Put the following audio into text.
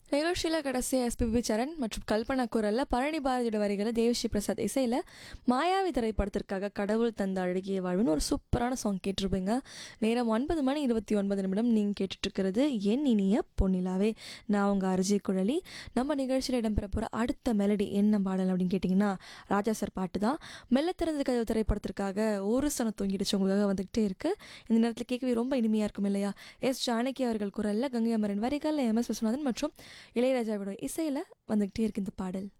நிகழ்ச்சியில் கடைசி எஸ்பிபி சரண் மற்றும் கல்பனா குரல்ல பழனி பாரதியோட வரிகளை தேவஸ்ரீ பிரசாத் இசையில் மாயாவி திரைப்படத்திற்காக கடவுள் தந்த அழகிய வாழ்வுன்னு ஒரு சூப்பரான சாங் கேட்டிருப்பீங்க நேரம் ஒன்பது மணி இருபத்தி ஒன்பது நிமிடம் நீங்கள் கேட்டுட்ருக்கிறது என் இனிய பொன்னிலாவே நான் உங்கள் அரிஜி குழலி நம்ம நிகழ்ச்சியில் இடம்பெற போகிற அடுத்த மெலடி என்ன பாடல் அப்படின்னு கேட்டிங்கன்னா ராஜா சார் பாட்டு தான் மெல்ல திறந்த கதவு திரைப்படத்திற்காக ஒரு சனம் தூங்கிடுச்சு உங்களுக்காக வந்துகிட்டே இருக்கு இந்த நேரத்தில் கேட்கவே ரொம்ப இனிமையாக இருக்கும் இல்லையா எஸ் ஜானகி அவர்கள் குரலில் கங்கை அமரன் வரிகள் எம் எஸ் விஸ்வநாதன் மற்றும் இளையராஜாவோட இசையில் வந்துக்கிட்டே இருக்கு இந்த பாடல்